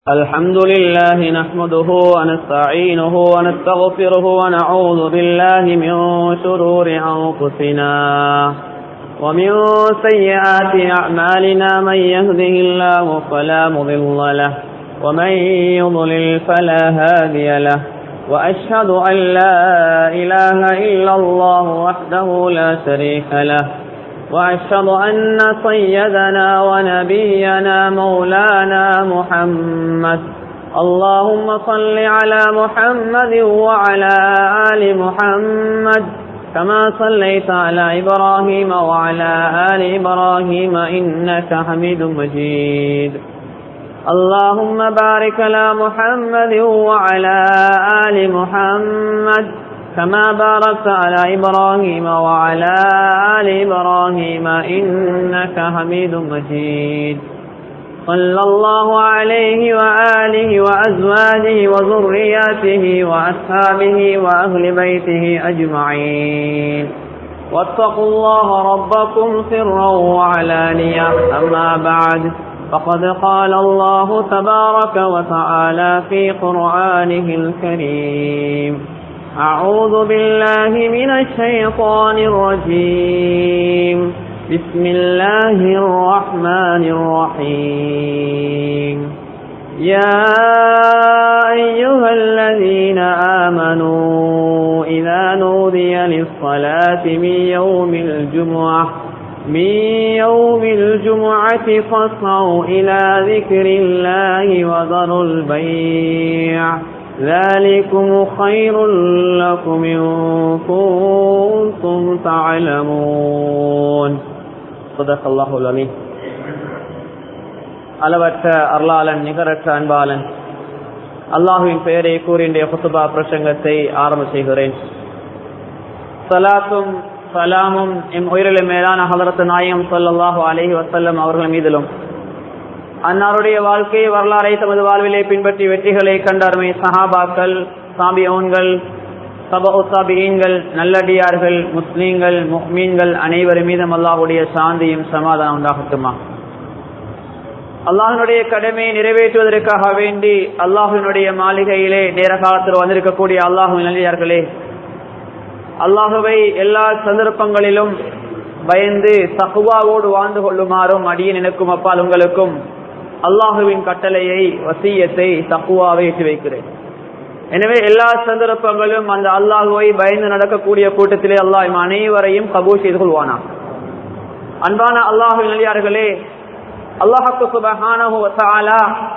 الحمد لله نحمده ونستعينه ونستغفره ونعوذ بالله من شرور أنفسنا ومن سيئات أعمالنا من يهده الله فلا مضل له ومن يضلل فلا هادي له وأشهد أن لا إله إلا الله وحده لا شريك له وأشهد أن سيدنا ونبينا مولانا محمد اللهم صل على محمد وعلى آل محمد كما صليت على إبراهيم وعلى آل إبراهيم إنك حميد مجيد اللهم بارك على محمد وعلى آل محمد كما باركت على إبراهيم وعلى آل إبراهيم إنك حميد مجيد صلى الله عليه وآله وأزواجه وذرياته وأصحابه وأهل بيته أجمعين واتقوا الله ربكم سرا وعلانية أما بعد فقد قال الله تبارك وتعالى في قرآنه الكريم أعوذ بالله من الشيطان الرجيم بسم الله الرحمن الرحيم يا أيها الذين آمنوا إذا نودي للصلاة من يوم الجمعة من يوم الجمعة فاسعوا إلى ذكر الله وذروا البيع ذلكم خير لكم إن كنتم تعلمون صدق الله العليم அளவற்ற அருளாளன் நிகரற்ற அன்பாளன் அல்லாஹுவின் பெயரை கூறிய குத்துபா பிரசங்கத்தை ஆரம்ப செய்கிறேன் சலாத்தும் சலாமும் எம் உயிரிலும் மேலான ஹலரத்து நாயம் சொல்லல்லாஹு அலஹி வசல்லம் அவர்கள் மீதிலும் அன்னாருடைய வாழ்க்கை வரலாறை தமது வாழ்விலே பின்பற்றி வெற்றிகளை கண்டார்மை சஹாபாக்கள் சாபியோன்கள் சபீன்கள் நல்லடியார்கள் முஸ்லீம்கள் முஹ்மீன்கள் அனைவரும் மீதும் அல்லாஹுடைய சாந்தியும் சமாதானம் உண்டாகட்டுமா அல்லாஹினுடைய கடமையை நிறைவேற்றுவதற்காக வேண்டி அல்லாஹினுடைய மாளிகையிலே நேர காலத்தில் வந்திருக்கக்கூடிய அல்லாஹு நல்லியார்களே அல்லாஹுவை எல்லா சந்தர்ப்பங்களிலும் பயந்து தகுவாவோடு வாழ்ந்து கொள்ளுமாறும் அடியன் எனக்கும் அப்பால் உங்களுக்கும் அல்லாஹுவின் கட்டளையை வசியத்தை தக்குவாவை ஏற்றி வைக்கிறேன் எனவே எல்லா சந்தர்ப்பங்களும் அந்த அல்லாஹுவை பயந்து நடக்கக்கூடிய கூட்டத்திலே அல்லாஹ் அனைவரையும் கபூர் செய்து கொள்வானா அன்பான அல்லாஹு நிலையார்களே அல்லாஹு சுபஹானா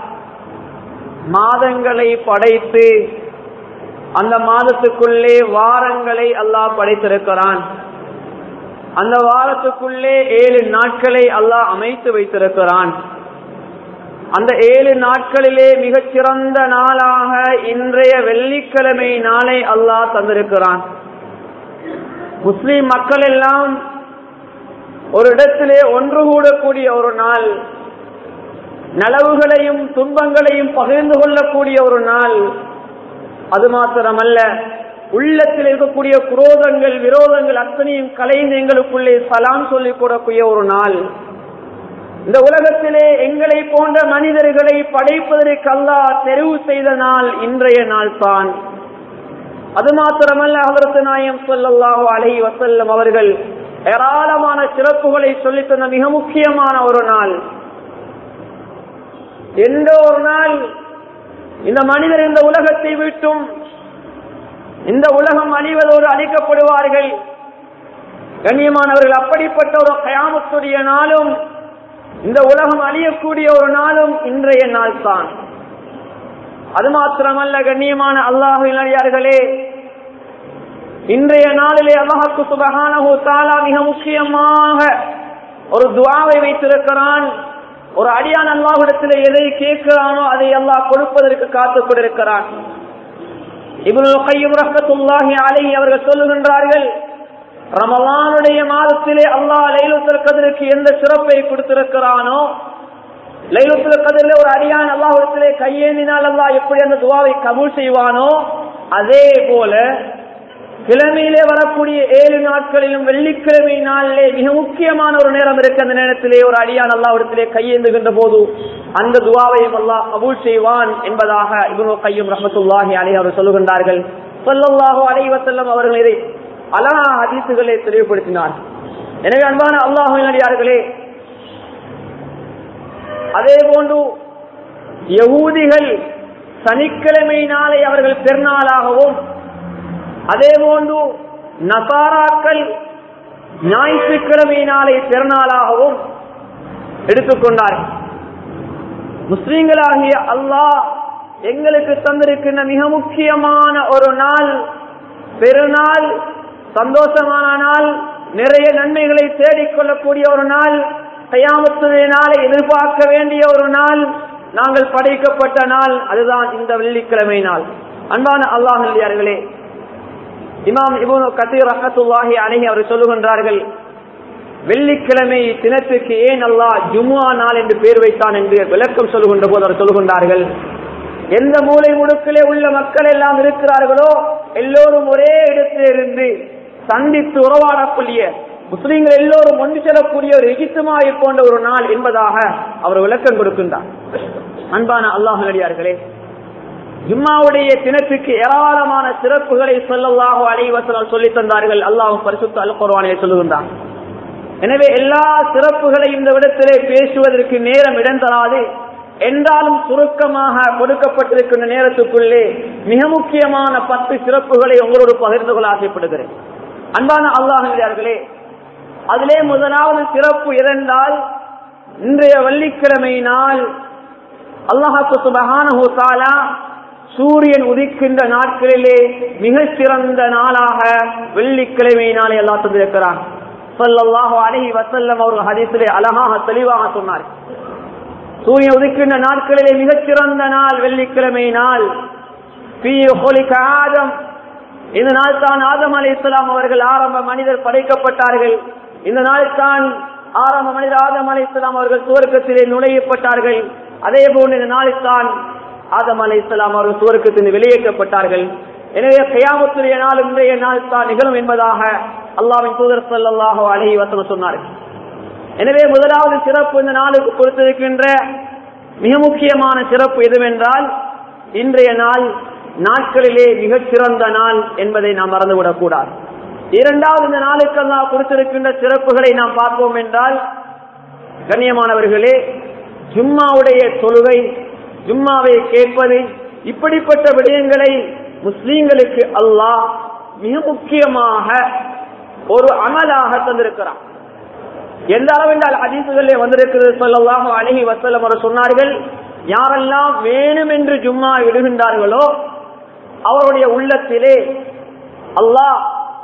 மாதங்களை படைத்து அந்த மாதத்துக்குள்ளே வாரங்களை அல்லாஹ் படைத்திருக்கிறான் அந்த வாரத்துக்குள்ளே ஏழு நாட்களை அல்லாஹ் அமைத்து வைத்திருக்கிறான் அந்த ஏழு நாட்களிலே மிகச்சிறந்த நாளாக இன்றைய வெள்ளிக்கிழமை நாளை அல்லாஹ் தந்திருக்கிறான் முஸ்லிம் மக்கள் எல்லாம் ஒரு இடத்திலே ஒன்று கூடக்கூடிய ஒரு நாள் நலவுகளையும் துன்பங்களையும் பகிர்ந்து கொள்ளக்கூடிய ஒரு நாள் அது மாத்திரமல்ல உள்ளத்தில் இருக்கக்கூடிய குரோதங்கள் விரோதங்கள் அத்தனையும் கலைந்து எங்களுக்குள்ளே சலாம் சொல்லிக் கூடக்கூடிய ஒரு நாள் இந்த உலகத்திலே எங்களை போன்ற மனிதர்களை படைப்பதற்கு அல்லாஹ் தெரிவு செய்த நாள் இன்றைய நாள் தான் அது மாத்திரமல்ல அவரது நாயம் சொல்லல்லாஹோ அலை வசல்லம் அவர்கள் ஏராளமான சிறப்புகளை சொல்லி தந்த மிக முக்கியமான ஒரு நாள் எந்த ஒரு நாள் இந்த மனிதர் இந்த உலகத்தை விட்டும் இந்த உலகம் அழிவதோடு அழிக்கப்படுவார்கள் கண்ணியமானவர்கள் அப்படிப்பட்ட ஒரு கயாமத்துடைய நாளும் இந்த உலகம் அழியக்கூடிய ஒரு நாளும் இன்றைய நாள் தான் அது மாத்திரமல்ல கண்ணியமான அல்லாஹினர்களே இன்றைய நாளிலே அல்லாஹுக்கு சுபகானஹு தாலா மிக முக்கியமாக ஒரு துவாவை வைத்திருக்கிறான் ஒரு அடியான் அல்லாஹிடத்தில் எதை கேட்கிறானோ அதை அல்லாஹ் கொடுப்பதற்கு காத்துக் கொண்டிருக்கிறான் இபுல் கையும் ரஹத்துல்லாஹி அலை அவர்கள் சொல்லுகின்றார்கள் ரமலானுடைய மாதத்திலே அல்லாஹ் லைலுத்தல் கதிருக்கு எந்த சிறப்பை கொடுத்திருக்கிறானோ லைலுத்தல் கதிரில் ஒரு அடியான் அல்லாஹிடத்திலே கையேந்தினால் அல்லாஹ் எப்படி அந்த துவாவை கபூல் செய்வானோ அதே போல கிழமையிலே வரக்கூடிய ஏழு நாட்களிலும் வெள்ளிக்கிழமை நாளிலே மிக முக்கியமான ஒரு நேரம் இருக்கு அந்த நேரத்திலே ஒரு அடியான் அல்லாவிடத்திலே கையேந்துகின்ற போது அந்த துவாவையும் அல்லாஹ் கபூல் செய்வான் என்பதாக இவனோ கையும் ரஹமத்துல்லாஹி அலி அவர் சொல்லுகின்றார்கள் சொல்லல்லாஹோ அலைவசல்லம் அவர்கள் இதை அழகா ஹதீசுகளை தெளிவுபடுத்தினார் எனவே அன்பான அல்லாஹு அடியார்களே அதே போன்று யகூதிகள் சனிக்கிழமை நாளை அவர்கள் பெருநாளாகவும் அதே போன்று நசாராக்கள் ஞாயிற்றுக்கிழமை நாளை பெருநாளாகவும் எடுத்துக்கொண்டார்கள் முஸ்லீம்களாகிய அல்லாஹ் எங்களுக்கு தந்திருக்கின்ற மிக முக்கியமான ஒரு நாள் பெருநாள் சந்தோஷமான நாள் நிறைய நன்மைகளை தேடிக்கொள்ளக்கூடிய ஒரு நாள் கையாமத்துடைய நாளை எதிர்பார்க்க வேண்டிய ஒரு நாள் நாங்கள் படைக்கப்பட்ட நாள் அதுதான் இந்த வெள்ளிக்கிழமை நாள் அன்பான அல்லாஹல்லியார்களே இமாம் இபுனு கத்தீர் ரஹத்துல்லாஹி அணுகி அவர் சொல்லுகின்றார்கள் வெள்ளிக்கிழமை தினத்துக்கு ஏன் அல்லாஹ் ஜும்மா நாள் என்று பேர் வைத்தான் என்று விளக்கம் சொல்லுகின்ற போது அவர் சொல்லுகின்றார்கள் எந்த மூலை முடுக்கிலே உள்ள மக்கள் எல்லாம் இருக்கிறார்களோ எல்லோரும் ஒரே இடத்தில் இருந்து சந்தித்து உறவாடக்கூடிய முஸ்லீம்கள் எல்லோரும் ஒன்று செல்லக்கூடிய ஒரு எகித்துமாயை போன்ற ஒரு நாள் என்பதாக அவர் விளக்கம் கொடுக்கின்றார் அன்பான அல்லாஹ் நடிகார்களே ஜும்மாவுடைய தினத்துக்கு ஏராளமான சிறப்புகளை சொல்லல்லாஹோ அலைவசனால் சொல்லி தந்தார்கள் அல்லாஹும் பரிசுத்த அல் குர்வானிலே சொல்லுகின்றான் எனவே எல்லா சிறப்புகளையும் இந்த விடத்திலே பேசுவதற்கு நேரம் இடம் தராது என்றாலும் சுருக்கமாக கொடுக்கப்பட்டிருக்கின்ற நேரத்துக்குள்ளே மிக முக்கியமான பத்து சிறப்புகளை உங்களோடு பகிர்ந்து கொள்ள ஆசைப்படுகிறேன் அன்பான அல்லாஹர்களே அதிலே முதலாவது சிறப்பு இருந்தால் இன்றைய வெள்ளிக்கிழமை நாள் அல்லாஹாக்கு சுபகானஹு தாலா சூரியன் உதிக்கின்ற நாட்களிலே மிக சிறந்த நாளாக வெள்ளிக்கிழமை நாளை அல்லா தந்திருக்கிறான் சொல்லல்லாஹோ அழகி வசல்லம் அவர்கள் ஹதீசிலே அழகாக தெளிவாக சொன்னார் சூரியன் உதிக்கின்ற நாட்களிலே மிகச் சிறந்த நாள் வெள்ளிக்கிழமை நாள் ஆதம் இந்த நாள் தான் ஆதம் அலி இஸ்லாம் அவர்கள் ஆரம்ப மனிதர் படைக்கப்பட்டார்கள் இந்த நாள் தான் ஆரம்ப மனிதர் ஆதம் அலி இஸ்லாம் அவர்கள் சுவர்க்கத்திலே நுழையப்பட்டார்கள் அதே போன்று இந்த நாளில் தான் ஆதம் அலி இஸ்லாம் அவர்கள் சுவர்க்கத்தில் வெளியேற்றப்பட்டார்கள் எனவே கையாமத்துடைய நாள் இன்றைய நாள் தான் நிகழும் என்பதாக அல்லாவின் தூதர் சல்லாஹோ அலஹி வசனம் சொன்னார்கள் எனவே முதலாவது சிறப்பு இந்த நாளுக்கு கொடுத்திருக்கின்ற மிக முக்கியமான சிறப்பு எதுவென்றால் இன்றைய நாள் நாட்களிலே மிகச் சிறந்த நாள் என்பதை நாம் மறந்துவிடக் கூடாது இரண்டாவது இந்த நாளுக்கு நாம் கொடுத்திருக்கின்ற சிறப்புகளை நாம் பார்ப்போம் என்றால் கண்ணியமானவர்களே ஜும்மாவுடைய தொழுகை ஜும்மாவை கேட்பது இப்படிப்பட்ட விடயங்களை முஸ்லீம்களுக்கு அல்லாஹ் மிக முக்கியமாக ஒரு அமலாக தந்திருக்கிறான் எந்த அளவென்றால் அதிசுகளே வந்திருக்கிறது சொல்லலாம் அணுகி வசலம் அவர் சொன்னார்கள் யாரெல்லாம் வேணும் என்று ஜும்மா விடுகின்றார்களோ அவருடைய உள்ளத்திலே அல்லாஹ்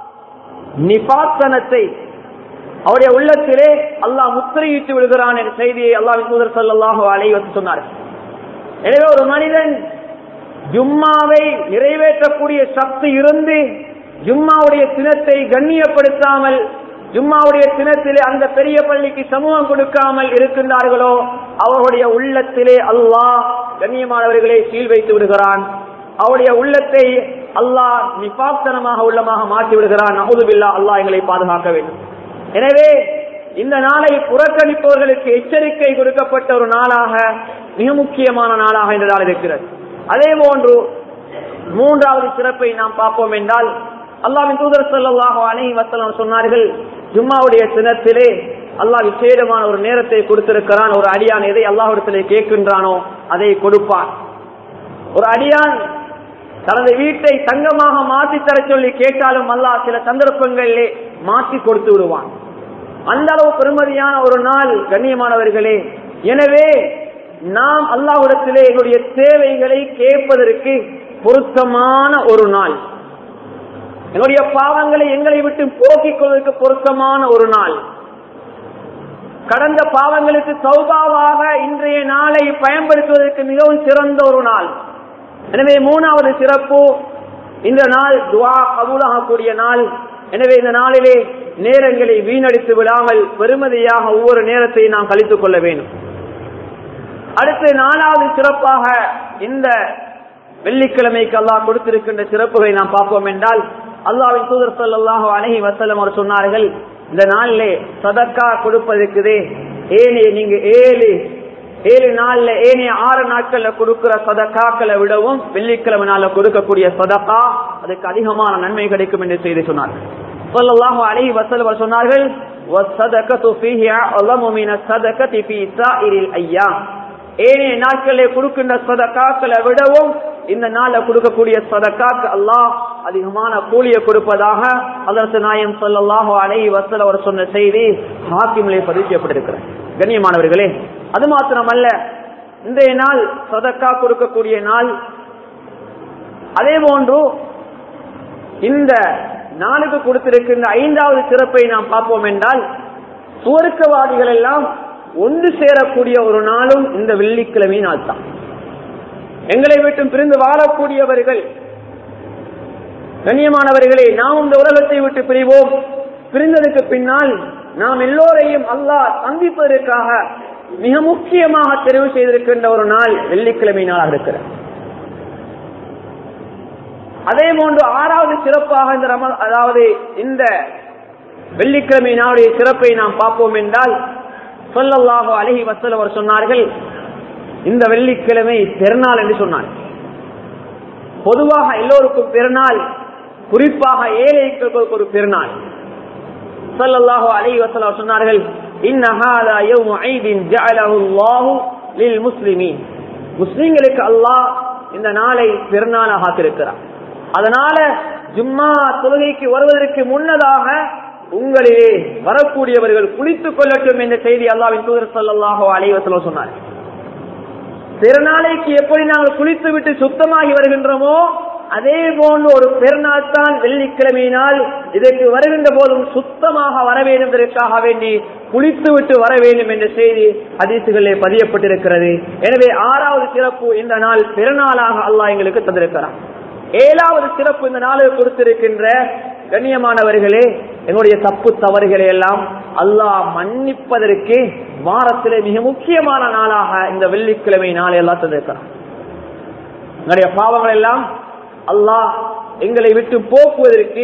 நிபாசனத்தை அவருடைய உள்ளத்திலே அல்லாஹ் முத்திரையிட்டு விடுகிறான் என்ற செய்தியை அல்லாஹ் தூதர் சல்லாஹு அலைவத்து சொன்னார் எனவே ஒரு மனிதன் ஜும்மாவை நிறைவேற்றக்கூடிய சக்தி இருந்து ஜும்மாவுடைய தினத்தை கண்ணியப்படுத்தாமல் ஜும்மாவுடைய தினத்திலே அந்த பெரிய பள்ளிக்கு சமூகம் கொடுக்காமல் இருக்கின்றார்களோ அவர்களுடைய உள்ளத்திலே அல்லாஹ் கண்ணியமானவர்களை சீல் வைத்து விடுகிறான் அவருடைய உள்ளத்தை அல்லாஹ் நிபாப்தனமாக உள்ளமாக மாற்றி விடுகிறான் நகுதுபில்லா அல்லாஹ் எங்களை பாதுகாக்க வேண்டும் எனவே இந்த நாளை புறக்கணிப்பவர்களுக்கு எச்சரிக்கை கொடுக்கப்பட்ட ஒரு நாளாக மிக முக்கியமான நாளாக இந்த நாள் இருக்கிறது அதே போன்று மூன்றாவது சிறப்பை நாம் பார்ப்போம் என்றால் அல்லாவின் தூதர் சொல்லாஹோ அணை வசலம் சொன்னார்கள் ஜும்மாவுடைய தினத்திலே அல்லாஹ் விசேடமான ஒரு நேரத்தை கொடுத்திருக்கிறான் ஒரு அடியான் எதை அல்லாஹிடத்திலே கேட்கின்றானோ அதை கொடுப்பான் ஒரு அடியான் தனது வீட்டை தங்கமாக மாற்றி தர சொல்லி கேட்டாலும் அல்லாஹ் சில சந்தர்ப்பங்களிலே மாற்றி கொடுத்து விடுவான் அந்த அளவு பெருமதியான ஒரு நாள் கண்ணியமானவர்களே எனவே நாம் அல்லாஹ்விடத்திலே என்னுடைய தேவைகளை கேட்பதற்கு பொருத்தமான ஒரு நாள் என்னுடைய பாவங்களை எங்களை விட்டு போக்கிக் கொள்வதற்கு பொருத்தமான ஒரு நாள் கடந்த பாவங்களுக்கு சௌபாவாக இன்றைய நாளை பயன்படுத்துவதற்கு மிகவும் சிறந்த ஒரு நாள் எனவே மூணாவது சிறப்பு இந்த நாள் துவா கபூலாகக்கூடிய நாள் எனவே இந்த நாளிலே நேரங்களை வீணடித்து விடாமல் பெருமதியாக ஒவ்வொரு நேரத்தை நாம் கழித்துக் கொள்ள வேண்டும் அடுத்து நாலாவது சிறப்பாக இந்த வெள்ளிக்கிழமைக்கு அல்லாஹ் கொடுத்திருக்கின்ற சிறப்புகளை நாம் பார்ப்போம் என்றால் அல்லாவின் தூதர் ஸல்லல்லாஹு அலைஹி வஸல்லம் அவர் சொன்னார்கள் இந்த நாளிலே சதக்கா கொடுப்பதற்குதே ஏனே நீங்க ஏழு ஏழு நாள்ல ஏனைய ஆறு நாட்கள்ல கொடுக்கிற சதக்காக்களை விடவும் வெள்ளிக்கிழமை நாள்ல கொடுக்கக்கூடிய சதக்கா அதுக்கு அதிகமான நன்மை கிடைக்கும் என்று செய்தி சொன்னார் ஸல்லல்லாஹு அலைஹி வஸல்லம் சொன்னார்கள் وَالصَّدَقَةُ فِيهِ أَعْظَمُ مِنَ الصَّدَقَةِ فِي سَائِرِ الْأَيَّامِ ஏனைய நாட்களிலே கொடுக்கின்ற சதக்காக்களை விடவும் இந்த நாள்ல கொடுக்கக்கூடிய சதக்காக்கு அல்லாஹ் அதிகமான கூலிய கொடுப்பதாக அதற்கு நாயம் சொல்லல்லாஹோ அலை வசல் அவர் சொன்ன செய்தி ஹாக்கிமிலே பதிவு செய்யப்பட்டிருக்கிறார் கண்ணியமானவர்களே அது மாத்திரமல்ல இன்றைய நாள் சதக்கா கொடுக்கக்கூடிய நாள் அதே போன்று இந்த நாளுக்கு கொடுத்திருக்கின்ற ஐந்தாவது சிறப்பை நாம் பார்ப்போம் என்றால் சுவர்க்கவாதிகள் எல்லாம் ஒன்று சேரக்கூடிய ஒரு நாளும் இந்த வெள்ளிக்கிழமை நாள் தான் எங்களை விட்டும் பிரிந்து வாழக்கூடியவர்கள் கண்ணியமானவர்களே நாம் இந்த உலகத்தை விட்டு பிரிவோம் பிரிந்ததுக்கு பின்னால் நாம் எல்லோரையும் அல்லாஹ் சந்திப்பதற்காக மிக முக்கியமாக தெரிவு செய்திருக்கின்ற ஒரு நாள் வெள்ளிக்கிழமை நாளாக இருக்கிறது அதே போன்று ஆறாவது சிறப்பாக இந்த ரம அதாவது இந்த வெள்ளிக்கிழமை நாளுடைய சிறப்பை நாம் பார்ப்போம் என்றால் சொல்லல்லாஹோ அழகி வசல் அவர் சொன்னார்கள் இந்த வெள்ளிக்கிழமை பெருநாள் என்று சொன்னார் பொதுவாக எல்லோருக்கும் பெருநாள் குறிப்பாக ஏழைகளுக்கு ஒரு பெருநாள் சொல்லல்லாஹோ அழகி வசல் அவர் சொன்னார்கள் முஸ்லிம்களுக்கு அல்லாஹ் இந்த நாளை பெருநாளாக ஆக்கிருக்கிறார் அதனால ஜும்மா தொழுகைக்கு வருவதற்கு முன்னதாக உங்களிலே வரக்கூடியவர்கள் குளித்துக் கொள்ளட்டும் என்ற செய்தி அல்லாவின் தூதர் சல்லாஹோ அலைவசலம் சொன்னார் பெருநாளைக்கு எப்படி நாங்கள் குளித்து விட்டு சுத்தமாகி வருகின்றோமோ அதே போன்று ஒரு பெருநாள் தான் வெள்ளிக்கிழமையினால் இதற்கு வருகின்ற போதும் சுத்தமாக வர வேண்டும் என்பதற்காக வேண்டி குளித்து விட்டு வர வேண்டும் என்ற செய்தி அதிசுகளே பதியப்பட்டிருக்கிறது எனவே ஆறாவது சிறப்பு இந்த நாள் பெருநாளாக அல்லாஹ் எங்களுக்கு தந்திருக்கிறார் ஏழாவது சிறப்பு இந்த நாளுக்கு கொடுத்திருக்கின்ற கண்ணியமானவர்களே எங்களுடைய தப்பு தவறுகளை எல்லாம் அல்லாஹ் மன்னிப்பதற்கு வாரத்திலே மிக முக்கியமான நாளாக இந்த வெள்ளிக்கிழமை நாளை எல்லாம் தந்திருக்கிறான் எங்களுடைய பாவங்கள் எல்லாம் அல்லாஹ் எங்களை விட்டு போக்குவதற்கு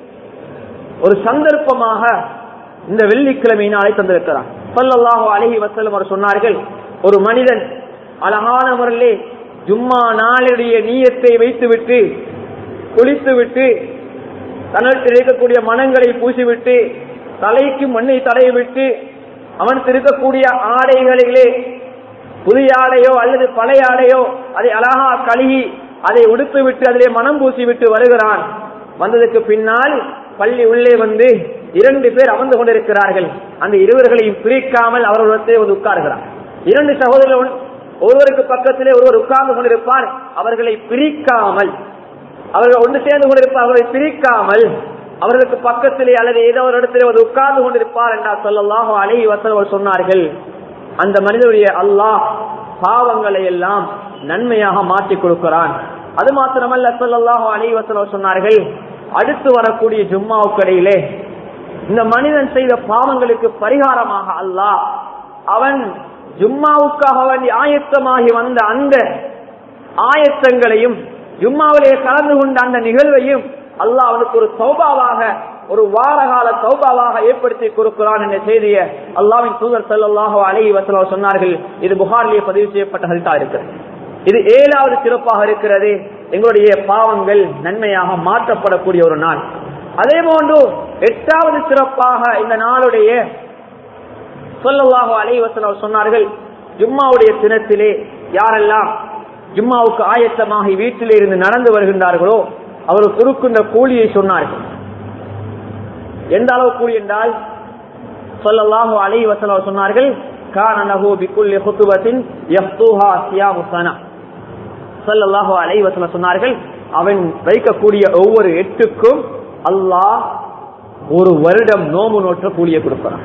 ஒரு சந்தர்ப்பமாக இந்த வெள்ளிக்கிழமை நாளை தந்திருக்கிறான் சொல்லல்லாஹோ அழகி வசலம் அவர் சொன்னார்கள் ஒரு மனிதன் அழகான முறையிலே ஜும்மா நாளுடைய நீயத்தை வைத்துவிட்டு குளித்துவிட்டு தன்னிடத்தில் இருக்கக்கூடிய மனங்களை பூசிவிட்டு தலைக்கு மண்ணை தடைவிட்டு அவனுக்கு இருக்கக்கூடிய ஆடைகளிலே புதிய ஆடையோ அல்லது பழைய ஆடையோ அதை அழகா கழுகி அதை உடுத்து விட்டு அதிலே மனம் பூசி விட்டு வருகிறான் வந்ததுக்கு பின்னால் பள்ளி உள்ளே வந்து இரண்டு பேர் அமர்ந்து கொண்டிருக்கிறார்கள் அந்த இருவர்களையும் பிரிக்காமல் அவர்களிடத்தை வந்து உட்காருகிறார் இரண்டு சகோதரர்கள் ஒருவருக்கு பக்கத்திலே ஒருவர் உட்கார்ந்து கொண்டிருப்பார் அவர்களை பிரிக்காமல் அவர்கள் ஒன்று சேர்ந்து கொண்டிருப்பார் அவர்களை பிரிக்காமல் அவர்களுக்கு பக்கத்திலே அல்லது ஏதோ ஒரு இடத்திலே ஒரு உட்கார்ந்து கொண்டிருப்பார் என்றால் சொல்லலாம் அழகி வசல் சொன்னார்கள் அந்த மனிதனுடைய அல்லாஹ் பாவங்களை எல்லாம் நன்மையாக மாற்றி கொடுக்கிறான் அது மாத்திரமல்ல சொல்லல்லாஹோ அழகி வசல் சொன்னார்கள் அடுத்து வரக்கூடிய ஜும்மாவுக்கடையிலே இந்த மனிதன் செய்த பாவங்களுக்கு பரிகாரமாக அல்லாஹ் அவன் ஜும்மாவுக்காக வேண்டி ஆயத்தமாகி வந்த அந்த ஆயத்தங்களையும் ஜும்மாவிலே கலந்து கொண்ட அந்த நிகழ்வையும் அல்லாஹ் அவனுக்கு ஒரு சௌபாவாக ஒரு வாரகால சௌபாவாக ஏற்படுத்தி கொடுக்கிறான் என்ற செய்தியை அல்லாவின் தூதர் செல்லாஹோ அலை வசலா சொன்னார்கள் இது புகாரிலேயே பதிவு செய்யப்பட்ட ஹரிதா இருக்கிறது இது ஏழாவது சிறப்பாக இருக்கிறது எங்களுடைய பாவங்கள் நன்மையாக மாற்றப்படக்கூடிய ஒரு நாள் அதே போன்று எட்டாவது சிறப்பாக இந்த நாளுடைய சொல்லல்லாஹோ அலைவசன சொன்னார்கள் ஜும்மாவுடைய தினத்திலே யாரெல்லாம் ஜும்மாவுக்கு ஆயத்தமாகி வீட்டிலே இருந்து நடந்து வருகின்றார்களோ அவர் கொடுக்கின்ற கூலியை சொன்னார்கள் எந்த அளவு கூலி என்றால் சொல்லல்லாஹோ அலை வசன சொன்னார்கள் கானஹோ பிக்குல்லி ஹுத்துவத்தின் யஃப்தூஹா சியாமு சனா சொல்லல்லாஹோ அலை வசன சொன்னார்கள் அவன் வைக்கக்கூடிய ஒவ்வொரு எட்டுக்கும் அல்லாஹ் ஒரு வருடம் நோம்பு நோற்ற கூலியை கொடுக்கிறான்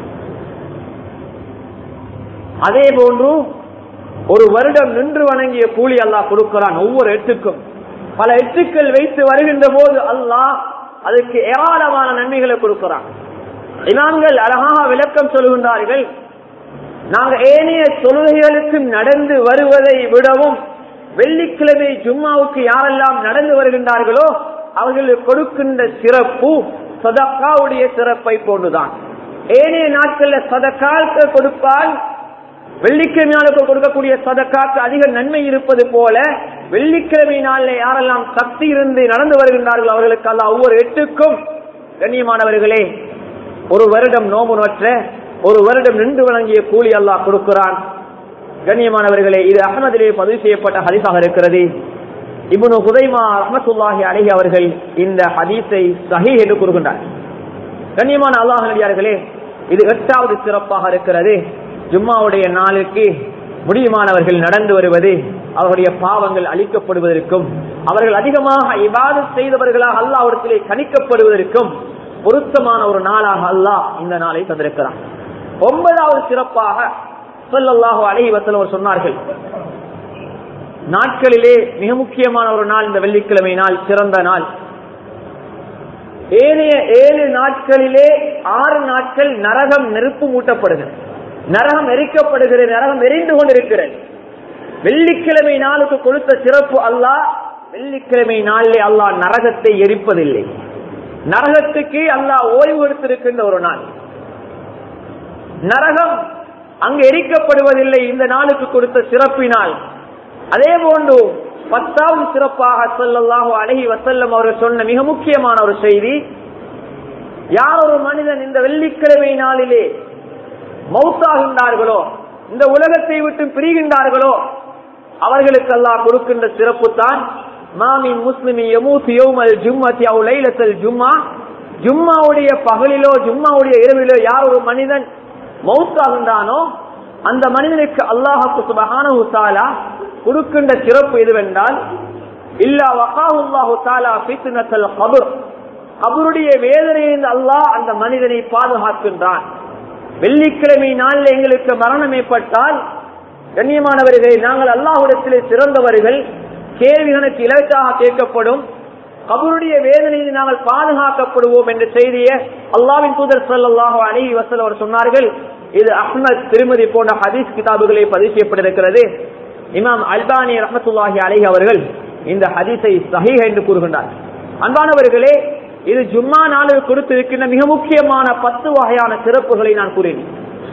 அதே போன்று ஒரு வருடம் நின்று வணங்கிய கூலி அல்லாஹ் கொடுக்கிறான் ஒவ்வொரு எட்டுக்கும் பல எட்டுக்கள் வைத்து வருகின்ற போது அல்லாஹ் அதுக்கு ஏராளமான நன்மைகளை கொடுக்கிறான் இமாம்கள் அழகாக விளக்கம் சொல்கின்றார்கள் நாங்க ஏனைய தொழுகைகளுக்கு நடந்து வருவதை விடவும் வெள்ளிக்கிழமை ஜும்மாவுக்கு யாரெல்லாம் நடந்து வருகின்றார்களோ அவர்களுக்கு கொடுக்கின்ற சிறப்பு சதக்காவுடைய சிறப்பை போன்றுதான் ஏனைய நாட்கள்ல சதக்காக்கு கொடுப்பால் வெள்ளிக்கிழமை நாளுக்கு கொடுக்கக்கூடிய சதக்காக்கு அதிக நன்மை இருப்பது போல வெள்ளிக்கிழமை நாளில் யாரெல்லாம் சக்தி இருந்து நடந்து வருகின்றார்கள் அவர்களுக்கு அல்ல ஒவ்வொரு எட்டுக்கும் கண்ணியமானவர்களே ஒரு வருடம் நோம்பு நோற்ற ஒரு வருடம் நின்று வழங்கிய கூலி அல்லாஹ் கொடுக்கிறான் கண்ணியமானவர்களே இது அகமதிலே பதிவு செய்யப்பட்ட ஹதீஸாக இருக்கிறது இப்னு ஹுதைமா ரஹமத்துல்லாஹி அலைஹி அவர்கள் இந்த ஹதீஸை சஹீ என்று கூறுகின்றார் கண்ணியமான அல்லாஹ் நடிகார்களே இது எட்டாவது சிறப்பாக இருக்கிறது ஜும்மாவுடைய நாளுக்கு முடியுமானவர்கள் நடந்து வருவது அவர்களுடைய பாவங்கள் அழிக்கப்படுவதற்கும் அவர்கள் அதிகமாக இபாதத் செய்தவர்களாக அல்லாவிடத்திலே கணிக்கப்படுவதற்கும் பொருத்தமான ஒரு நாளாக அல்லாஹ் இந்த நாளை தந்திருக்கிறான் ஒன்பதாவது சிறப்பாக சொல்லல்லாஹு அலைஹி வஸல்லம் சொன்னார்கள் நாட்களிலே மிக முக்கியமான ஒரு நாள் இந்த வெள்ளிக்கிழமை நாள் சிறந்த நாள் ஏனைய ஏழு நாட்களிலே ஆறு நாட்கள் நரகம் நெருப்பு மூட்டப்படுகிறது நரகம் எரிக்கப்படுகிறது நரகம் எரிந்து கொண்டிருக்கிறது வெள்ளிக்கிழமை நாளுக்கு கொடுத்த சிறப்பு அல்லாஹ் வெள்ளிக்கிழமை நாளிலே அல்லாஹ் நரகத்தை எரிப்பதில்லை நரகத்துக்கு அல்லாஹ் ஓய்வு எடுத்திருக்கின்ற ஒரு நாள் நரகம் அங்கு எரிக்கப்படுவதில்லை இந்த நாளுக்கு கொடுத்த சிறப்பினால் அதே போன்று பத்தாவது சிறப்பாக சொல்லல்லாஹு அழகி வசல்லம் அவர்கள் சொன்ன மிக முக்கியமான ஒரு செய்தி யார் ஒரு மனிதன் இந்த வெள்ளிக்கிழமை நாளிலே மௌத்தாகின்றார்களோ இந்த உலகத்தை விட்டு பிரிகின்றார்களோ அவர்களுக்கு அல்லாஹ் கொடுக்கின்ற சிறப்பு தான் மாமின் முஸ்லிமி யமூத் யௌமல் ஜும்மத்தி அவ் லைலத்தல் ஜும்மா ஜும்மாவுடைய பகலிலோ ஜும்மாவுடைய இரவிலோ யார் ஒரு மனிதன் மௌத்தாகின்றானோ அந்த மனிதனுக்கு அல்லாஹு சுபஹானஹு தஆலா கொடுக்கின்ற சிறப்பு எதுவென்றால் இல்லா வகாஹுல்லாஹு தஆலா ஃபித்னத்தல் கபர் கபருடைய வேதனையிலிருந்து அல்லாஹ் அந்த மனிதனை பாதுகாக்கின்றான் வெள்ளிக்கிழமை நாளில் எங்களுக்கு மரணம் ஏற்பட்டால் கண்ணியமானவர்களே நாங்கள் அல்லாஹுடத்திலே சிறந்தவர்கள் கேள்வி எனக்கு இலக்காக கேட்கப்படும் கபருடைய வேதனையில் நாங்கள் பாதுகாக்கப்படுவோம் என்ற செய்தியை அல்லாவின் தூதர் சல்லாஹு அலஹி வசல் அவர் சொன்னார்கள் இது அஹ்மத் திருமதி போன்ற ஹதீஸ் கிதாபுகளை பதிவு செய்யப்பட்டிருக்கிறது இமாம் அல்பானி ரஹமத்துல்லாஹி அலஹி அவர்கள் இந்த ஹதீஸை சஹீஹ் என்று கூறுகின்றார் அன்பானவர்களே இது ஜும்மா நாளில் கொடுத்திருக்கின்ற மிக முக்கியமான பத்து வகையான சிறப்புகளை நான் கூறினேன்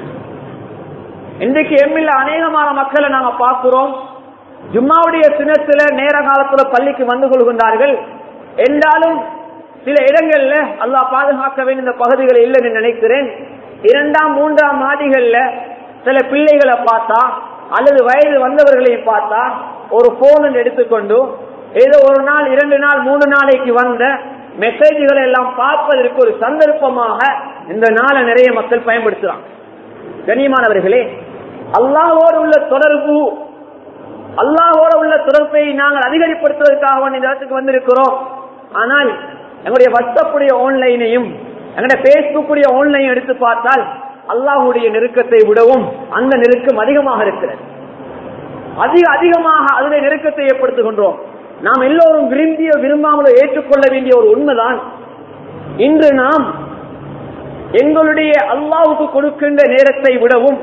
இன்றைக்கு எம்மில் அநேகமான மக்களை நாங்க பார்க்கிறோம் ஜும்மாவுடைய சின்னத்துல நேர காலத்துல பள்ளிக்கு வந்து கொள்கின்றார்கள் என்றாலும் சில இடங்கள்ல அல்லாஹ் பாதுகாக்க வேண்டிய இந்த பகுதிகள் இல்லைன்னு நினைக்கிறேன் இரண்டாம் மூன்றாம் மாடிகள்ல சில பிள்ளைகளை பார்த்தா அல்லது வயது வந்தவர்களையும் பார்த்தா ஒரு போன் எடுத்துக்கொண்டு ஏதோ ஒரு நாள் இரண்டு நாள் மூணு நாளைக்கு வந்த மெசேஜ்களை எல்லாம் பார்ப்பதற்கு ஒரு சந்தர்ப்பமாக இந்த நாளை நிறைய மக்கள் பயன்படுத்துறாங்க கண்ணியமானவர்களே அல்லாஹோடு உள்ள தொடர்பு அல்லாஹோடு உள்ள தொடர்பை நாங்கள் அதிகரிப்படுத்துவதற்காக இந்த இடத்துக்கு வந்திருக்கிறோம் ஆனால் எங்களுடைய வாட்ஸ்அப்புடைய ஆன்லைனையும் எங்களுடைய பேஸ்புக்குடைய ஆன்லைன் எடுத்து பார்த்தால் அல்லாஹுடைய நெருக்கத்தை விடவும் அந்த நெருக்கம் அதிகமாக இருக்கிறது அதிக அதிகமாக அதில் நெருக்கத்தை ஏற்படுத்துகின்றோம் நாம் எல்லோரும் விரும்பிய விரும்பாமலோ ஏற்றுக்கொள்ள வேண்டிய ஒரு உண்மைதான் இன்று நாம் எங்களுடைய அல்லாவுக்கு கொடுக்கின்ற நேரத்தை விடவும்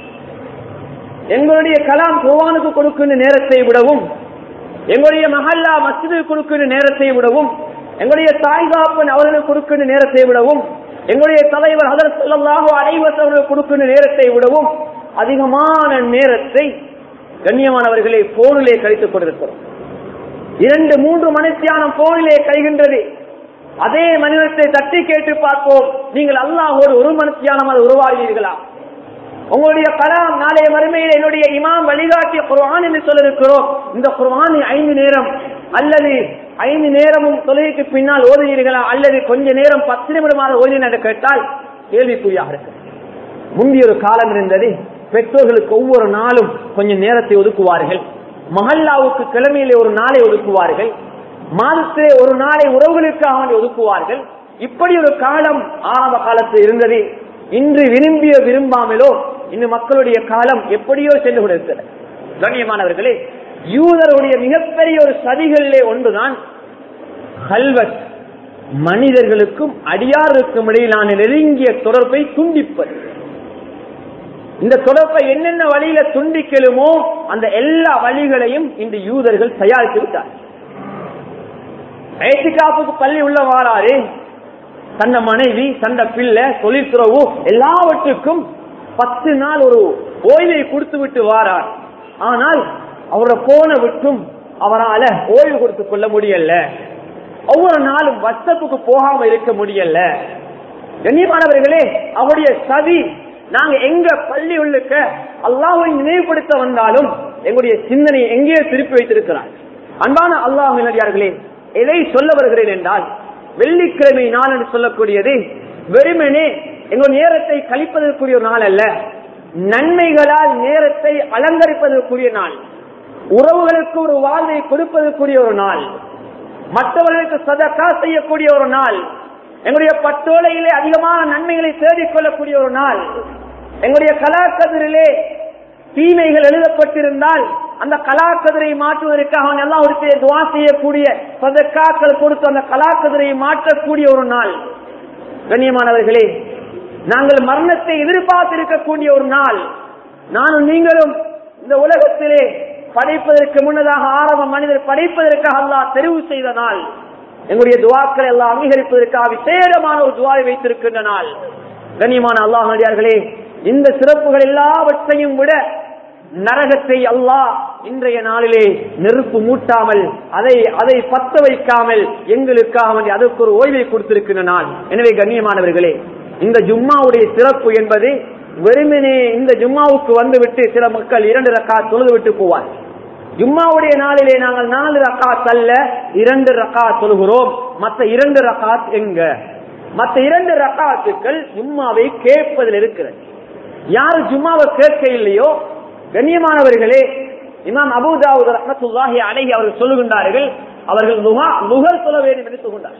எங்களுடைய கலாம் குர்வானுக்கு கொடுக்கின்ற நேரத்தை விடவும் எங்களுடைய மஹல்லா மசிது கொடுக்கின்ற நேரத்தை விடவும் எங்களுடைய தாய்காப்பன் அவர்களுக்கு கொடுக்கின்ற நேரத்தை விடவும் எங்களுடைய தலைவர் ஹதரத் ஸல்லல்லாஹு அலைஹி வஸல்லம் கொடுக்கின்ற நேரத்தை விடவும் அதிகமான நேரத்தை கண்ணியமானவர்களை போனிலே கழித்துக் கொண்டிருக்கிறோம் இரண்டு மூன்று மனுஷியானம் போனிலே கழிகின்றது அதே மனிதத்தை தட்டி கேட்டு பார்ப்போம் நீங்கள் அல்லாஹோடு ஒரு மனுஷியானம் அது உருவாகிறீர்களா உங்களுடைய கலாம் நாளைய மறுமையில் என்னுடைய இமாம் வழிகாட்டிய குர்ஆன் என்று சொல்லிருக்கிறோம் இந்த குர்ஆன் ஐந்து நேரம் அல்லது ஐந்து நேரமும் தொழுகைக்கு பின்னால் ஓதுவீர்களா அல்லது கொஞ்ச நேரம் பத்து நிமிடமாக ஓதினேன் என்று கேட்டால் கேள்விக்குறியாக இருக்கு முந்தைய ஒரு காலம் இருந்தது பெற்றோர்களுக்கு ஒவ்வொரு நாளும் கொஞ்சம் நேரத்தை ஒதுக்குவார்கள் மஹல்லாவுக்கு கிழமையிலே ஒரு நாளை ஒதுக்குவார்கள் மாதத்திலே ஒரு நாளை உறவுகளுக்காக வேண்டி ஒதுக்குவார்கள் இப்படி ஒரு காலம் ஆரம்ப காலத்தில் இருந்தது இன்று விரும்பிய விரும்பாமலோ இன்னும் மக்களுடைய காலம் எப்படியோ சென்று கொண்டிருக்கிறது கண்ணியமானவர்களே யூதருடைய மிகப்பெரிய ஒரு சதிகளிலே ஒன்றுதான் ஹல்வத் மனிதர்களுக்கும் அடியாருக்கும் இடையிலான நெருங்கிய தொடர்பை துண்டிப்பது இந்த தொடர்பை என்னென்ன வழியில துண்டிக்கலுமோ அந்த எல்லா வழிகளையும் இந்த யூதர்கள் தயாரித்து விட்டார் ஏசிகாப்புக்கு பள்ளி உள்ள வாராரு தன்னை மனைவி தன்னை பிள்ளை தொழில்துறவு எல்லாவற்றுக்கும் பத்து நாள் ஒரு ஓய்வை கொடுத்து விட்டு வாரார் ஆனால் அவரோட போன விட்டும் அவரால ஓய்வு கொடுத்துக் கொள்ள முடியல ஒவ்வொரு நாளும் வசப்புக்கு போகாம இருக்க முடியல கண்ணியமானவர்களே அவருடைய சதி நாங்க எங்க பள்ளி உள்ளுக்க அல்லாஹை நினைவுபடுத்த வந்தாலும் எங்களுடைய சிந்தனையை எங்கேயோ திருப்பி வைத்திருக்கிறார் அன்பான அல்லாஹ் நடிகார்களே எதை சொல்ல வருகிறேன் என்றால் வெள்ளிக்கிழமை நாள் என்று சொல்லக்கூடியது வெறுமனே எங்கள் நேரத்தை கழிப்பதற்குரிய ஒரு நாள் அல்ல நன்மைகளால் நேரத்தை அலங்கரிப்பதற்குரிய நாள் உறவுகளுக்கு ஒரு வாழ்வை கொடுப்பதற்குரிய ஒரு நாள் மற்றவர்களுக்கு சதக்கா செய்யக்கூடிய ஒரு நாள் எங்களுடைய பட்டோலையிலே அதிகமான நன்மைகளை தேடிக் கொள்ளக்கூடிய ஒரு நாள் எங்களுடைய கலாக்கதிரிலே தீமைகள் எழுதப்பட்டிருந்தால் அந்த கலாக்கதிரை மாற்றுவதற்காக அவன் எல்லாம் ஒரு துவா செய்யக்கூடிய சதக்காக்கள் கொடுத்து அந்த கலாக்கதிரை மாற்றக்கூடிய ஒரு நாள் கண்ணியமானவர்களே நாங்கள் மரணத்தை எதிர்பார்த்திருக்கக்கூடிய ஒரு நாள் நானும் நீங்களும் இந்த உலகத்திலே படைப்பதற்கு முன்னதாக ஆரம்ப மனிதர் படைப்பதற்காக அல்லாஹ் தெரிவு செய்த நாள் எங்களுடைய துவாக்களை எல்லாம் அங்கீகரிப்பதற்காக விசேடமான ஒரு துவாவை வைத்திருக்கின்ற நாள் கண்ணியமான அல்லாஹ் நடிகார்களே இந்த சிறப்புகள் எல்லாவற்றையும் விட நரகத்தை அல்லாஹ் இன்றைய நாளிலே நெருப்பு மூட்டாமல் அதை அதை பத்த வைக்காமல் எங்களுக்காக வேண்டி அதற்கு ஒரு ஓய்வை கொடுத்திருக்கின்ற நாள் எனவே கண்ணியமானவர்களே இந்த ஜும்மாவுடைய சிறப்பு என்பது வெறுமனே இந்த ஜும்மாவுக்கு வந்துவிட்டு சில மக்கள் இரண்டு ரக்கா தொழுது விட்டு போவார் ஜும்மாவுடைய நாளிலே நாங்கள் நாலு ரக்காத் அல்ல இரண்டு ரக்கா தொழுகிறோம் மற்ற இரண்டு ரக்காத் எங்க மற்ற இரண்டு ரக்காத்துக்கள் ஜும்மாவை கேட்பதில் இருக்கிறது யாரு ஜும்மாவை கேட்க இல்லையோ கண்ணியமானவர்களே இமாம் அபுதாவுத் ரஹமத்துல்லாஹி அலைஹி அவர்கள் சொல்லுகின்றார்கள் அவர்கள் லுகா லுகர் சொல்ல வேண்டும் என்று சொல்கின்றார்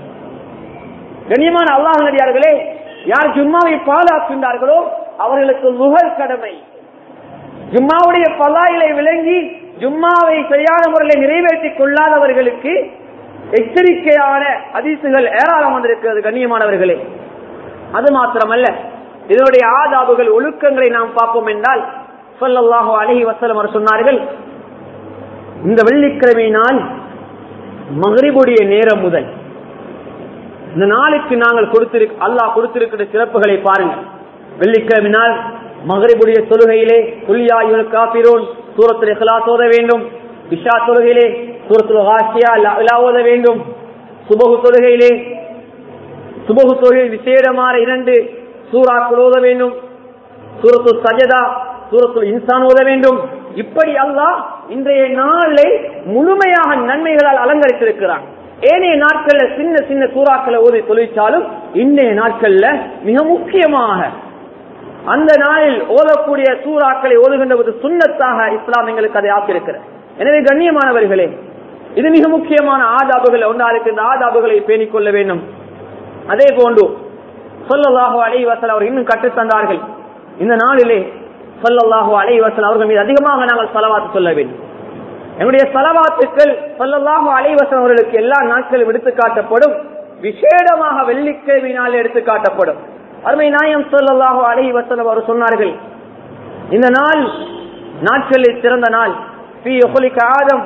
கண்ணியமான அல்லாஹ் நடிகார்களே யார் ஜும்மாவை பாதுகாக்கின்றார்களோ அவர்களுக்கு லுகர் கடமை ஜும்மாவுடைய பலாயிலை விளங்கி ஜும்மாவை சரியான முறையில் நிறைவேற்றிக் கொள்ளாதவர்களுக்கு எச்சரிக்கையான அதிசுகள் ஏராளம் வந்திருக்கிறது கண்ணியமானவர்களே அது மாத்திரமல்ல இதனுடைய ஆதாபுகள் ஒழுக்கங்களை நாம் பார்ப்போம் என்றால் சொல்லல்லாஹோ அலஹி வசலம் அவர் சொன்னார்கள் இந்த வெள்ளிக்கிழமை நாள் மகரிபுடைய நேரம் முதல் இந்த நாளுக்கு நாங்கள் கொடுத்திரு அல்லாஹ் கொடுத்திருக்கிற சிறப்புகளை பாருங்கள் வெள்ளிக்கிழமை நாள் மகரிபுடைய தொழுகையிலே துல்லியா இவனு காப்பிரோன் சூரத்தில் இஹ்லாஸ் ஓத வேண்டும் இஷா தொழுகையிலே சூரத்தில் ஹாஷியா லா ஓத வேண்டும் சுபகு தொழுகையிலே சுபகு தொழுகை விசேடமான இரண்டு சூறாக்கள் ஓத வேண்டும் சூரத்து சஜதா சூரத்துல் இன்சான் ஓத வேண்டும் இப்படி அல்லாஹ் இன்றைய நாளை முழுமையாக நன்மைகளால் அலங்கரித்திருக்கிறான் ஏனைய நாட்கள்ல சின்ன சின்ன சூறாக்களை ஓதி தொழிற்சாலும் இன்றைய நாட்கள்ல மிக முக்கியமாக அந்த நாளில் ஓதக்கூடிய சூறாக்களை ஓதுகின்ற ஒரு சுண்ணத்தாக இஸ்லாம் எங்களுக்கு அதை ஆக்கியிருக்கிறது எனவே கண்ணியமானவர்களே இது மிக முக்கியமான ஆதாபுகள் ஒன்றா இருக்கு இந்த ஆதாபுகளை பேணிக் கொள்ள வேண்டும் அதே போன்று சொல்லலாக அலைவாசல் அவர் இன்னும் கற்றுத்தந்தார்கள் இந்த நாளிலே சொல்லல்லாஹோ அலைவாசல் அவர்கள் மீது அதிகமாக நாங்கள் செலவாத்து சொல்ல வேண்டும் எங்களுடைய செலவாத்துக்கள் சொல்லல்லாஹோ அலைவாசல் அவர்களுக்கு எல்லா நாட்களும் எடுத்துக்காட்டப்படும் விசேடமாக வெள்ளிக்கிழமை நாள் எடுத்துக்காட்டப்படும் அருமை நாயம் சொல்லல்லாஹோ அலைவாசல் அவர் சொன்னார்கள் இந்த நாள் நாட்களில் சிறந்த நாள் ஆதம்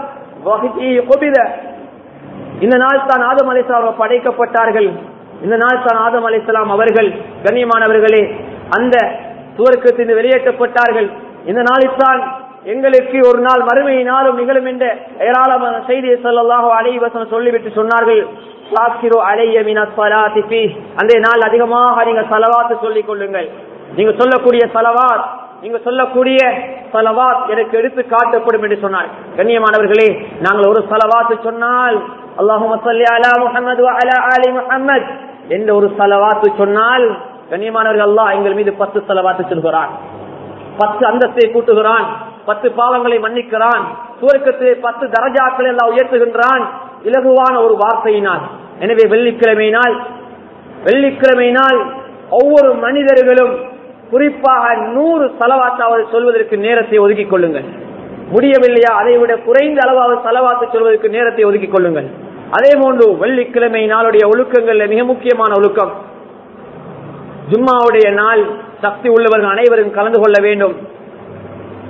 இந்த நாள் தான் ஆதம் அலிஸ்லாம் படைக்கப்பட்டார்கள் இந்த நாள் தான் ஆதம் அலிஸ்லாம் அவர்கள் கண்ணியமானவர்களே அந்த சுவர்க்கத்தின் வெளியேற்றப்பட்டார்கள் இந்த நாளில் தான் எங்களுக்கு ஒரு நாள் மறுமை நாளும் நிகழும் என்ற ஏராளமான செய்தியை சொல்லலாக அலைவசனம் சொல்லிவிட்டு சொன்னார்கள் அந்த நாள் அதிகமாக நீங்க செலவாத்து சொல்லிக் கொள்ளுங்கள் நீங்க சொல்லக்கூடிய செலவாத் நீங்க சொல்லக்கூடிய சலவாத் எனக்கு எடுத்து காட்டப்படும் என்று சொன்னார் கண்ணியமானவர்களே நாங்கள் ஒரு சலவாத்து சொன்னால் அல்லாஹும் அலா முஹம்மது அலா அலி முஹம்மத் என்ற ஒரு சலவாத்து சொன்னால் கண்ணியமானவர்கள் அல்லாஹ் எங்கள் மீது பத்து செலவாத்து சொல்கிறான் பத்து அந்தஸ்தை கூட்டுகிறான் பத்து பாவங்களை மன்னிக்கிறான் சுவர்க்கத்திலே பத்து தரஜாக்களை எல்லாம் உயர்த்துகின்றான் இலகுவான ஒரு வார்த்தையினால் எனவே வெள்ளிக்கிழமையினால் வெள்ளிக்கிழமையினால் ஒவ்வொரு மனிதர்களும் குறிப்பாக நூறு செலவாத்தாவது சொல்வதற்கு நேரத்தை ஒதுக்கிக் கொள்ளுங்கள் முடியவில்லையா அதை விட குறைந்த அளவாவது செலவாத்து சொல்வதற்கு நேரத்தை ஒதுக்கிக் கொள்ளுங்கள் அதே போன்று வெள்ளிக்கிழமை நாளுடைய ஒழுக்கங்கள்ல மிக முக்கியமான ஒழுக்கம் ஜும்மாவுடைய நாள் சக்தி உள்ளவர்கள் அனைவரும் கலந்து கொள்ள வேண்டும்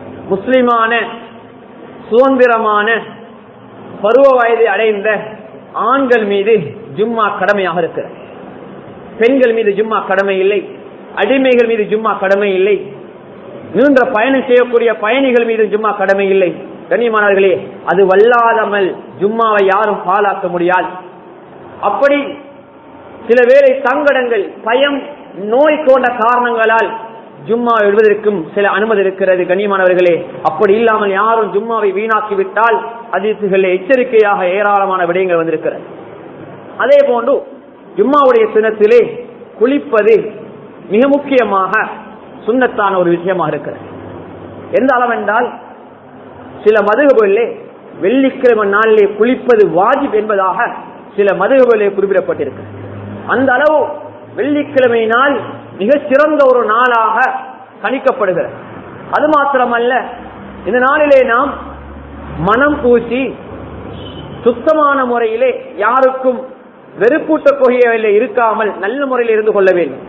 முஸ்லிமான சுதந்திரமான பருவ வயதை அடைந்த ஆண்கள் மீது ஜும்மா கடமையாக இருக்கிறது பெண்கள் மீது ஜும்மா கடமை இல்லை அடிமைகள் மீது ஜும்மா கடமை இல்லை நீண்ட பயணம் செய்யக்கூடிய பயணிகள் மீது ஜும்மா கடமை இல்லை கண்ணியமானவர்களே அது வல்லாதமல் ஜும்மாவை யாரும் பாலாக்க முடியாது அப்படி சில வேளை சங்கடங்கள் பயம் நோய் கொண்ட காரணங்களால் ஜும்மா எழுவதற்கும் சில அனுமதி இருக்கிறது கண்ணியமானவர்களே அப்படி இல்லாமல் யாரும் ஜும்மாவை வீணாக்கி விட்டால் அதிர்ச்சிகளில் எச்சரிக்கையாக ஏராளமான விடயங்கள் வந்திருக்கிறது அதே போன்று ஜும்மாவுடைய தினத்திலே குளிப்பது மிக முக்கியமாக சுண்ணத்தான ஒரு விஷயமாக இருக்கிறது எந்த அளவென்றால் சில மதுகுகளிலே வெள்ளிக்கிழமை நாளிலே குளிப்பது வாஜிப் என்பதாக சில மதுகுகளிலே குறிப்பிடப்பட்டிருக்கு அந்த அளவு வெள்ளிக்கிழமை நாள் மிக சிறந்த ஒரு நாளாக கணிக்கப்படுகிறது அது மாத்திரமல்ல இந்த நாளிலே நாம் மனம் பூசி சுத்தமான முறையிலே யாருக்கும் வெறுப்பூட்ட கொகையில இருக்காமல் நல்ல முறையில் இருந்து கொள்ள வேண்டும்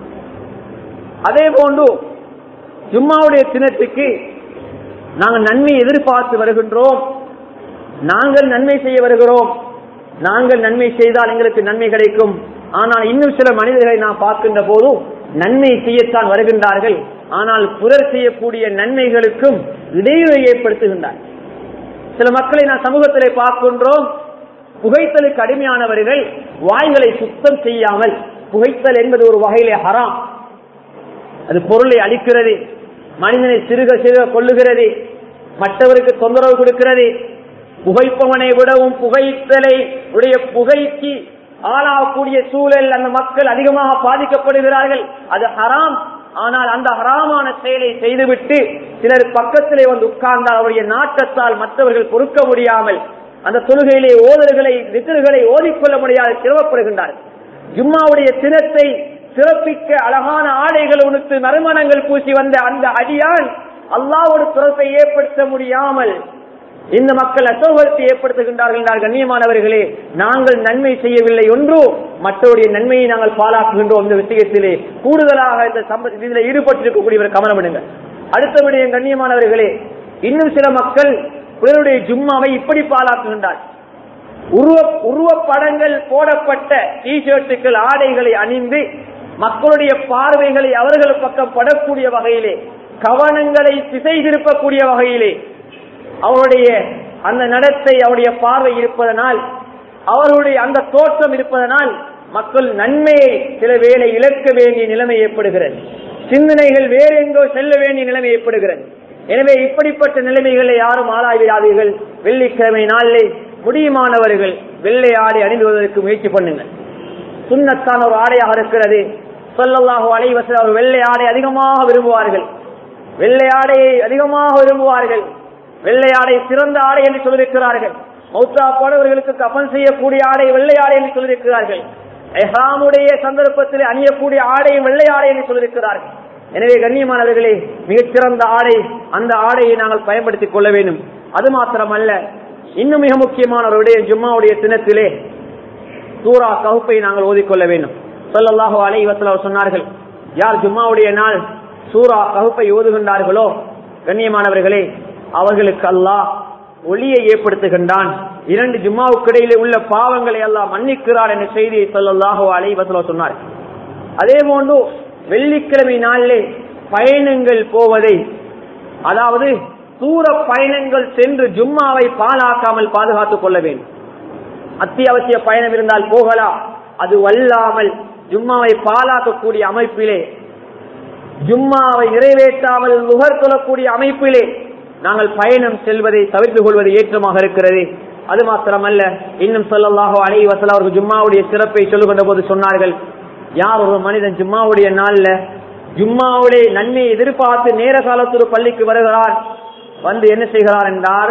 அதே போன்று ஜும்மாவுடைய தினத்துக்கு நாங்கள் நன்மை எதிர்பார்த்து வருகின்றோம் நாங்கள் நன்மை செய்ய வருகிறோம் நாங்கள் நன்மை செய்தால் எங்களுக்கு நன்மை கிடைக்கும் ஆனால் இன்னும் சில மனிதர்களை நாம் பார்க்கின்ற போது நன்மை செய்யத்தான் வருகின்றார்கள் ஆனால் புறர் செய்யக்கூடிய நன்மைகளுக்கும் இடையூறை ஏற்படுத்துகின்றார் சில மக்களை நான் சமூகத்திலே பார்க்கின்றோம் புகைத்தலுக்கு அடிமையானவர்கள் வாய்களை சுத்தம் செய்யாமல் புகைத்தல் என்பது ஒரு வகையிலே ஹராம் அது பொருளை அளிக்கிறது மனிதனை சிறுக சிறுக கொள்ளுகிறது மற்றவருக்கு தொந்தரவு கொடுக்கிறது புகைப்பவனை விடவும் புகைத்தலை உடைய புகைக்கு ஆளாகக்கூடிய சூழல் அந்த மக்கள் அதிகமாக பாதிக்கப்படுகிறார்கள் அது ஹராம் ஆனால் அந்த ஹராமான செயலை செய்துவிட்டு சிலர் பக்கத்திலே வந்து உட்கார்ந்தால் அவருடைய நாட்டத்தால் மற்றவர்கள் பொறுக்க முடியாமல் அந்த தொழுகையிலே ஓதல்களை விக்கல்களை ஓதிக்கொள்ள முடியாது சிரமப்படுகின்றார்கள் ஜும்மாவுடைய தினத்தை சிறப்பிக்க அழகான ஆடைகள் உனக்கு நறுமணங்கள் பூசி வந்த அந்த அடியான் அல்லாவோட தொடர்பை ஏற்படுத்த முடியாமல் இந்த மக்கள் அசௌகரத்தை ஏற்படுத்துகின்றார்கள் என்றால் கண்ணியமானவர்களே நாங்கள் நன்மை செய்யவில்லை ஒன்று மற்றவருடைய நன்மையை நாங்கள் பாலாக்குகின்றோம் இந்த விஷயத்திலே கூடுதலாக இந்த சம்பத் இதில் ஈடுபட்டிருக்கக்கூடியவர் கவனமிடுங்க அடுத்த விடயம் கண்ணியமானவர்களே இன்னும் சில மக்கள் பிறருடைய ஜும்மாவை இப்படி பாலாக்குகின்றார் உருவ உருவப்படங்கள் போடப்பட்ட டிஷர்ட்டுகள் ஆடைகளை அணிந்து மக்களுடைய பார்வைகளை அவர்கள் பக்கம் படக்கூடிய வகையிலே கவனங்களை திசை திருப்பக்கூடிய வகையிலே அவருடைய அந்த நடத்தை அவருடைய பார்வை இருப்பதனால் அவர்களுடைய அந்த தோற்றம் இருப்பதனால் மக்கள் நன்மையை சில வேளை இழக்க வேண்டிய நிலைமை ஏற்படுகிறது சிந்தனைகள் வேறு எங்கோ செல்ல வேண்டிய நிலைமை ஏற்படுகிறது எனவே இப்படிப்பட்ட நிலைமைகளை யாரும் ஆளாய்விடாதீர்கள் வெள்ளிக்கிழமை நாளிலே முடியுமானவர்கள் வெள்ளை ஆடை அணிந்துவதற்கு முயற்சி பண்ணுங்கள் சுண்ணத்தான ஒரு ஆடையாக இருக்கிறது சொல்லல்லாஹு அலைவசல் அவர் வெள்ளை ஆடை அதிகமாக விரும்புவார்கள் வெள்ளை ஆடையை அதிகமாக விரும்புவார்கள் வெள்ளை ஆடை சிறந்த ஆடை என்று சொல்லியிருக்கிறார்கள் மௌத்தா போனவர்களுக்கு கப்பல் செய்யக்கூடிய ஆடை வெள்ளை ஆடை என்று சொல்லியிருக்கிறார்கள் எஹாமுடைய சந்தர்ப்பத்தில் அணியக்கூடிய ஆடை வெள்ளை ஆடை என்று சொல்லியிருக்கிறார்கள் எனவே கண்ணியமானவர்களே மிகச்சிறந்த ஆடை அந்த ஆடையை நாங்கள் பயன்படுத்திக் கொள்ள வேண்டும் அது மாத்திரமல்ல இன்னும் மிக முக்கியமான ஒரு விடயம் ஜும்மாவுடைய தினத்திலே சூரா கவுப்பை நாங்கள் ஓதிக்கொள்ள வேண்டும் சொல்லல்லாஹோ அலைவத்தில் சொன்னார்கள் யார் ஜும்மாவுடைய நாள் சூரா கவுப்பை ஓதுகின்றார்களோ கண்ணியமானவர்களே அவர்களுக்கு அல்லாஹ் ஒளியை ஏற்படுத்துகின்றான் இரண்டு ஜும்மாவுக்கு இடையிலே உள்ள பாவங்களை எல்லாம் மன்னிக்கிறார் என்ற செய்தியை சொல்லல்லாஹோ அலைவத்தில் சொன்னார் அதே போன்று வெள்ளிக்கிழமை நாளிலே பயணங்கள் போவதை அதாவது தூர பயணங்கள் சென்று ஜும்மாவை பாலாக்காமல் பாதுகாத்துக் கொள்ள வேண்டும் அத்தியாவசிய பயணம் இருந்தால் போகலாம் அது வல்லாமல் ஜும்மாவை பாலாக்கக்கூடிய அமைப்பிலே ஜும்மாவை நிறைவேற்றாமல் நுகர் கொள்ளக்கூடிய அமைப்பிலே நாங்கள் பயணம் செல்வதை தவிர்த்து கொள்வது ஏற்றமாக இருக்கிறது அது மாத்திரமல்ல இன்னும் சொல்லலாக அலை வசல அவர்கள் ஜும்மாவுடைய சிறப்பை சொல்லுகின்ற போது சொன்னார்கள் யார் ஒரு மனிதன் ஜும்மாவுடைய நாள்ல ஜும்மாவுடைய நன்மையை எதிர்பார்த்து நேர காலத்தொரு பள்ளிக்கு வருகிறார் வந்து என்ன செய்கிறார் என்றால்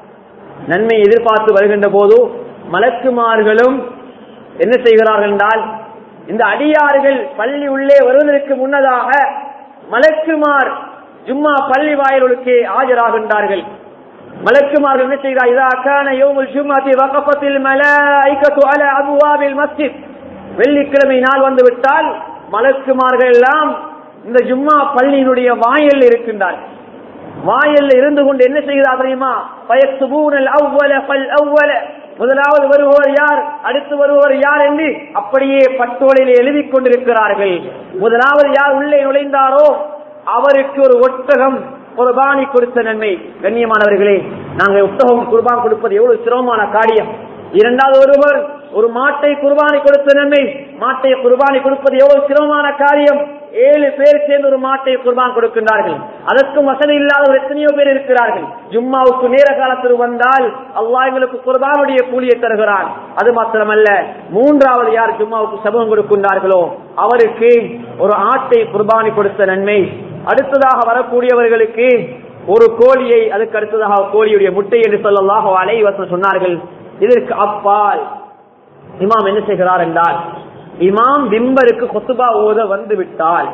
நன்மை எதிர்பார்த்து வருகின்ற போது மலக்குமார்களும் என்ன செய்கிறார்கள் என்றால் இந்த அடியார்கள் பள்ளி உள்ளே வருவதற்கு முன்னதாக மலக்குமார் ஜும்மா பள்ளி வாயிலுக்கே ஆஜராகின்றார்கள் மலக்குமார்கள் என்ன செய்கிறார் இதா கான யோமுல் ஜும்மாத்தி வகப்பத்தில் மலாய்கத்து அல அபுவாபில் மஸ்ஜித் வெள்ளிக்கிழமை நாள் வந்து விட்டால் மலக்குமார்கள் எல்லாம் இந்த ஜும்மா பள்ளியினுடைய வாயில் இருக்கின்றார்கள் வாயல்ல இருந்து கொண்டு என்ன செய்கிறார் தெரியுமா பயத்துபூனல் அவ்வல பல் அவ்வல முதலாவது வருபவர் யார் அடுத்து வருபவர் யார் என்று அப்படியே பட்டோலையில் எழுதிக் கொண்டிருக்கிறார்கள் முதலாவது யார் உள்ளே நுழைந்தாரோ அவருக்கு ஒரு ஒட்டகம் குர்பானி கொடுத்த நன்மை கண்ணியமானவர்களே நாங்கள் ஒட்டகம் குர்பான் கொடுப்பது எவ்வளவு சிரமமான காரியம் இரண்டாவது ஒருவர் ஒரு மாட்டை குர்பானி கொடுத்த நன்மை மாட்டை குர்பானி கொடுப்பது எவ்வளவு சிரமமான காரியம் ஏழு பேர் சேர்ந்து ஒரு மாட்டை குர்பான் கொடுக்கின்றார்கள் அதற்கும் வசதி இல்லாத ஒரு எத்தனையோ பேர் இருக்கிறார்கள் ஜும்மாவுக்கு நேர காலத்தில் வந்தால் அல்லாஹ் எங்களுக்கு குர்பானுடைய கூலியை தருகிறான் அது மாத்திரமல்ல மூன்றாவது யார் ஜும்மாவுக்கு சமூகம் கொடுக்கின்றார்களோ அவருக்கு ஒரு ஆட்டை குர்பானி கொடுத்த நன்மை அடுத்ததாக வரக்கூடியவர்களுக்கு ஒரு கோழியை அதுக்கு அடுத்ததாக கோழியுடைய முட்டை என்று சொல்லலாக அலைவசம் சொன்னார்கள் இதற்கு அப்பால் இமாம் என்ன செய்கிறார் என்றால் இமாம் பிம்பருக்கு கொத்துபா ஓத வந்து விட்டால்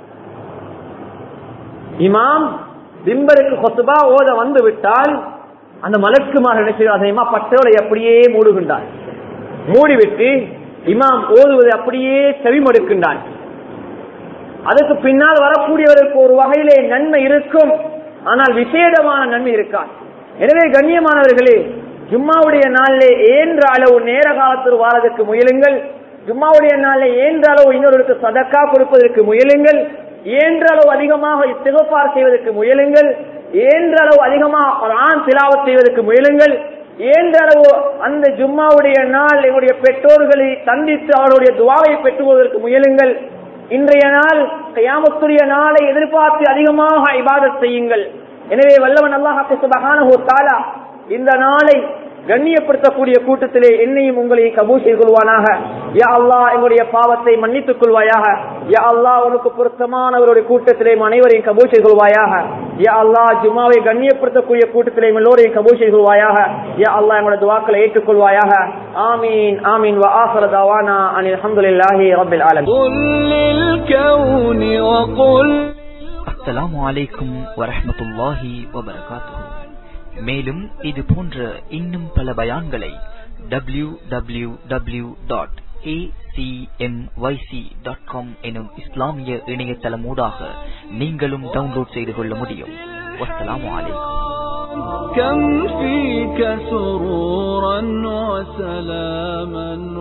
இமாம் பிம்பருக்கு கொத்துபா ஓத வந்து விட்டால் அந்த மலக்குமார் என்ன செய்கிறார் இமாம் பட்டோலை அப்படியே மூடுகின்றார் மூடிவிட்டு இமாம் ஓதுவதை அப்படியே செவிமடுக்கின்றான் அதுக்கு பின்னால் வரக்கூடியவருக்கு ஒரு வகையிலே நன்மை இருக்கும் ஆனால் விசேடமான நன்மை இருக்காது எனவே கண்ணியமானவர்களே ஜும்மாவுடைய நாளிலே ஏன்ற அளவு நேர காலத்தில் வாரதற்கு முயலுங்கள் ஜும்மாவுடைய நாளிலே ஏன்ற அளவு இன்னொருக்கு சதக்கா கொடுப்பதற்கு முயலுங்கள் ஏன்ற அளவு அதிகமாக இத்திகப்பார் செய்வதற்கு முயலுங்கள் ஏன்ற அளவு அதிகமாக ஆண் திலாவத் செய்வதற்கு முயலுங்கள் ஏன்ற அளவு அந்த ஜும்மாவுடைய நாள் எங்களுடைய பெற்றோர்களை சந்தித்து அவருடைய துவாவை பெற்றுவதற்கு முயலுங்கள் இன்றைய நாள் கயாமத்துடைய நாளை எதிர்பார்த்து அதிகமாக இபாதத் செய்யுங்கள் எனவே வல்லவன் அல்லாஹ் சுபஹானஹு தஆலா இந்த நாளை கண்ணியப்படுத்தக்கூடிய கூட்டத்திலே என்னையும் உங்களையும் கபூல் செய்து கொள்வானாக யா அல்லாஹ் எங்களுடைய பாவத்தை மன்னித்துக் கொள்வாயாக யா அல்லாஹ் உனக்கு பொருத்தமானவருடைய கூட்டத்திலே அனைவரையும் கபூல் செய்து கொள்வாயாக யா அல்லாஹ் ஜுமாவை கண்ணியப்படுத்தக்கூடிய கூட்டத்திலே எல்லோரையும் கபூல் செய்து கொள்வாயாக யா அல்லாஹ் எங்களுடைய துவாக்களை ஏற்றுக்கொள்வாயாக ஆமீன் ஆமீன் வ ஆஹிரு தவானா அனில் அல்ஹம்துலில்லாஹி ரப்பில் ஆலமீன் قل للكون وقل அஸ்ஸலாமு அலைக்கும் வரஹ்மத்துல்லாஹி வபரகாத்துஹு மேலும் இது போன்ற இன்னும் பல பயான்களை W W W dot dot com எனும் இஸ்லாமிய இணையதளமூடாக நீங்களும் டவுன்லோட் செய்து கொள்ள முடியும் வஸ்ஸலாமு அலைக்கும் كم فيك سرورا وسلاما